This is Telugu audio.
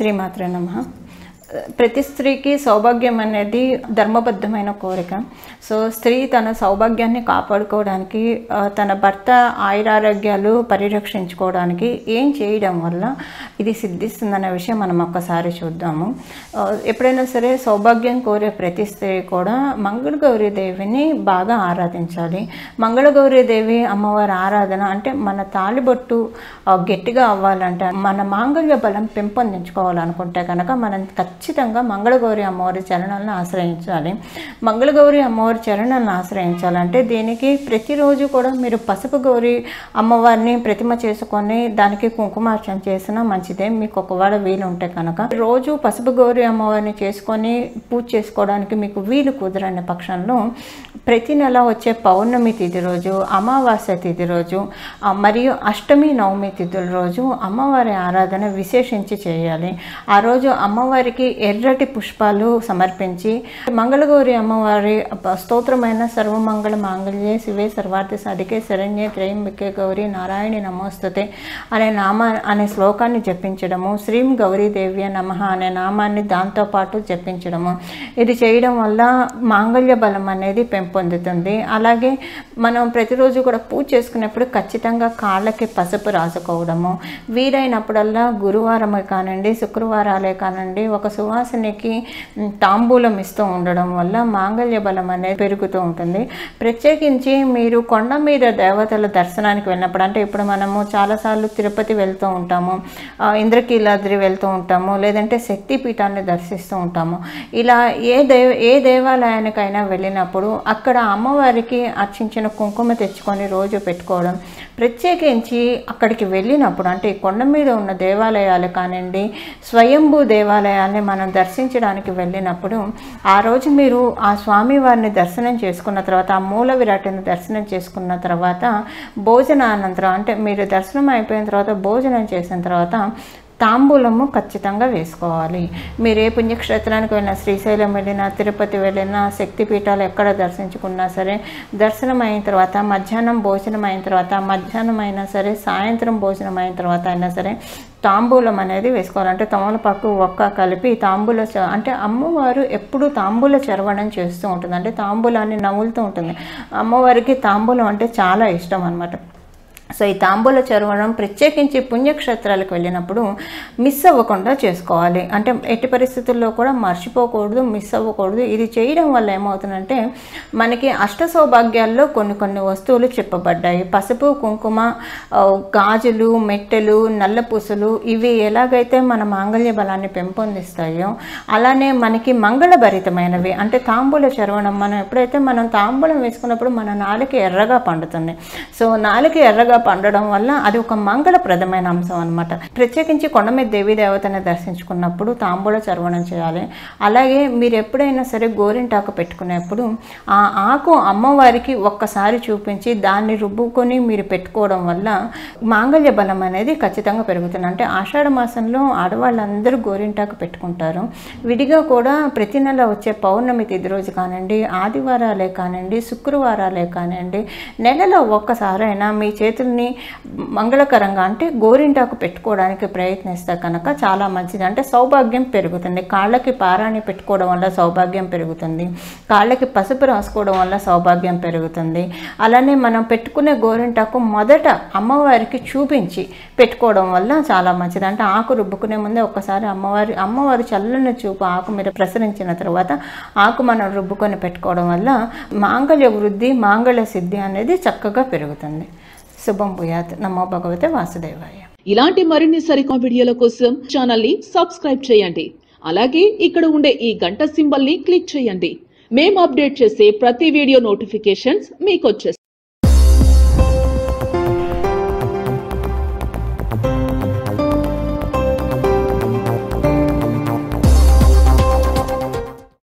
శ్రీమాత్రే నమ ప్రతి స్త్రీకి సౌభాగ్యం అనేది ధర్మబద్ధమైన కోరిక సో స్త్రీ తన సౌభాగ్యాన్ని కాపాడుకోవడానికి ఆ, తన భర్త ఆయురారోగ్యాలు పరిరక్షించుకోవడానికి ఏం చేయడం వల్ల ఇది సిద్ధిస్తుందనే విషయం మనం ఒక్కసారి చూద్దాము ఆ, ఎప్పుడైనా సరే సౌభాగ్యం కోరే ప్రతి స్త్రీ కూడా మంగళగౌరీ దేవిని బాగా ఆరాధించాలి మంగళగౌరీ దేవి అమ్మవారి ఆరాధన అంటే మన తాలిబొట్టు ఆ, గట్టిగా అవ్వాలంటే మన మాంగళ్య బలం పెంపొందించుకోవాలనుకుంటే కనుక మనం ఖచ్చితంగా మంగళగౌరి అమ్మవారి చరణాలను ఆశ్రయించాలి మంగళగౌరి అమ్మవారి చరణాలను ఆశ్రయించాలంటే దీనికి ప్రతిరోజు కూడా మీరు పసుపు గౌరి అమ్మవారిని ప్రతిమ చేసుకొని దానికి కుంకుమార్చన చేసినా మంచిదే మీకు ఒకవేళ వీలు ఉంటే కనుక రోజు పసుపు గౌరి అమ్మవారిని చేసుకొని పూజ చేసుకోవడానికి మీకు వీలు కుదరని పక్షంలో ప్రతి నెల వచ్చే పౌర్ణమి తిథి రోజు అమావాస్య తిథి రోజు ఆ, మరియు అష్టమి నవమి తిథుల రోజు అమ్మవారి ఆరాధన విశేషించి చేయాలి ఆ రోజు అమ్మవారికి ఎర్రటి పుష్పాలు సమర్పించి మంగళగౌరి అమ్మవారి ప- స్తోత్రమైన సర్వమంగళ మాంగళ్యే శివే సర్వార్థ సాధికే శరణ్యే త్రయంబికే గౌరి నారాయణి నమోస్తుతే అనే నామ అనే శ్లోకాన్ని జపించడము శ్రీం గౌరీదేవ్య నమ అనే నామాన్ని దాంతోపాటు జపించడము ఇది చేయడం వల్ల మాంగళ్య బలం అనేది పెంపొందుతుంది అలాగే మనం ప్రతిరోజు కూడా పూజ చేసుకునేప్పుడు ఖచ్చితంగా కాళ్ళకి పసుపు రాసుకోవడము వీలైనప్పుడల్లా గురువారమే కానివ్వండి శుక్రవారాలే కానివ్వండి ఒక సువాసనకి మ్, తాంబూలం ఇస్తూ ఉండడం వల్ల మాంగళ్య బలం అనేది పెరుగుతూ ఉంటుంది ప్రత్యేకించి మీరు కొండ మీద దేవతల దర్శనానికి వెళ్ళినప్పుడు అంటే ఇప్పుడు మనము చాలాసార్లు తిరుపతి వెళ్తూ ఉంటాము ఆ, ఇంద్రకీలాద్రి వెళ్తూ ఉంటాము లేదంటే శక్తి పీఠాన్ని దర్శిస్తూ ఉంటాము ఇలా ఏ దేవ ఏ దేవాలయానికైనా వెళ్ళినప్పుడు అక్కడ అమ్మవారికి అర్చించిన కుంకుమ తెచ్చుకొని రోజు పెట్టుకోవడం ప్రత్యేకించి అక్కడికి వెళ్ళినప్పుడు అంటే ఈ కొండ మీద ఉన్న దేవాలయాలు కానివ్వండి స్వయంభూ దేవాలయాల్ని మనం దర్శించడానికి వెళ్ళినప్పుడు ఆ రోజు మీరు ఆ స్వామివారిని దర్శనం చేసుకున్న తర్వాత ఆ మూల విరాటిని దర్శనం చేసుకున్న తర్వాత భోజనానంతరం అంటే మీరు దర్శనం అయిపోయిన తర్వాత భోజనం చేసిన తర్వాత తాంబూలము ఖచ్చితంగా వేసుకోవాలి మీరు ఏ పుణ్యక్షేత్రానికి వెళ్ళినా శ్రీశైలం వెళ్ళినా తిరుపతి వెళ్ళినా శక్తిపీఠాలు ఎక్కడ దర్శించుకున్నా సరే దర్శనం అయిన తర్వాత మధ్యాహ్నం భోజనం అయిన తర్వాత మధ్యాహ్నం అయినా సరే సాయంత్రం భోజనం అయిన తర్వాత అయినా సరే తాంబూలం అనేది వేసుకోవాలి అంటే తమలపాకు ఒక్క కలిపి తాంబూల చ- అంటే అమ్మవారు ఎప్పుడు తాంబూల చరవణం చేస్తూ ఉంటుంది అంటే తాంబూలాన్ని నవ్వులుతూ ఉంటుంది అమ్మవారికి తాంబూలం అంటే చాలా ఇష్టం అనమాట సో ఈ తాంబూల చరవణం ప్రత్యేకించి పుణ్యక్షేత్రాలకు వెళ్ళినప్పుడు మిస్ అవ్వకుండా చేసుకోవాలి అంటే ఎట్టి పరిస్థితుల్లో కూడా మర్చిపోకూడదు మిస్ అవ్వకూడదు ఇది చేయడం వల్ల ఏమవుతుందంటే మనకి అష్ట సౌభాగ్యాల్లో కొన్ని కొన్ని వస్తువులు చెప్పబడ్డాయి పసుపు కుంకుమ ఆ, గాజులు మెట్టెలు నల్ల పూసలు ఇవి ఎలాగైతే మన మాంగళ్య బలాన్ని పెంపొందిస్తాయో అలానే మనకి మంగళభరితమైనవి అంటే తాంబూల చరవణం మనం ఎప్పుడైతే మనం తాంబూలం వేసుకున్నప్పుడు మన నాలుక ఎర్రగా పండుతుంది సో నాలుక ఎర్రగా పండడం వల్ల అది ఒక మంగళప్రదమైన అంశం అనమాట ప్రత్యేకించి కొండ మీద దేవీ దేవతని దర్శించుకున్నప్పుడు తాంబూల చర్వణం చేయాలి అలాగే మీరు ఎప్పుడైనా సరే గోరింటాకు పెట్టుకునేప్పుడు ఆ ఆకు అమ్మవారికి ఒక్కసారి చూపించి దాన్ని రుబ్బుకొని మీరు పెట్టుకోవడం వల్ల మాంగళ్య బలం అనేది ఖచ్చితంగా పెరుగుతుంది అంటే ఆషాఢ మాసంలో ఆడవాళ్ళందరూ గోరింటాకు పెట్టుకుంటారు విడిగా కూడా ప్రతి నెల వచ్చే పౌర్ణమి తిథి రోజు కానివ్వండి ఆదివారాలే కానివ్వండి శుక్రవారాలే కానివ్వండి నెలలో ఒక్కసారైనా మీ చేతుల్ని మంగళకరంగా అంటే గోరింటాకు పెట్టుకోవడానికి ప్రయత్నిస్తే కనుక చాలా మంచిది అంటే సౌభాగ్యం పెరుగుతుంది కాళ్ళకి పారాణి పెట్టుకోవడం వల్ల సౌభాగ్యం పెరుగుతుంది కాళ్ళకి పసుపు రాసుకోవడం వల్ల సౌభాగ్యం పెరుగుతుంది అలానే మనం పెట్టుకునే గోరింటాకు మొదట అమ్మవారికి చూపించి పెట్టుకోవడం వల్ల చాలా మంచిది అంటే ఆకు రుబ్బుకునే ముందే ఒక్కసారి అమ్మవారి అమ్మవారి చల్లని చూపు ఆకు మీద ప్రసరించిన తర్వాత ఆకు మనం రుబ్బుకొని పెట్టుకోవడం వల్ల మాంగళ్య వృద్ధి మాంగళ్య సిద్ధి అనేది చక్కగా పెరుగుతుంది శుభం భూయాత్ నమో భగవతే వాసుదేవాయ ఇలాంటి మరిన్ని సరికొత్త వీడియోల కోసం ఛానల్ ని సబ్స్క్రైబ్ చేయండి అలాగే ఇక్కడ ఉండే ఈ గంట సింబల్ ని క్లిక్ చేయండి మేము అప్డేట్ చేసే ప్రతి వీడియో నోటిఫికేషన్స్ మీకు వచ్చేస్తాయి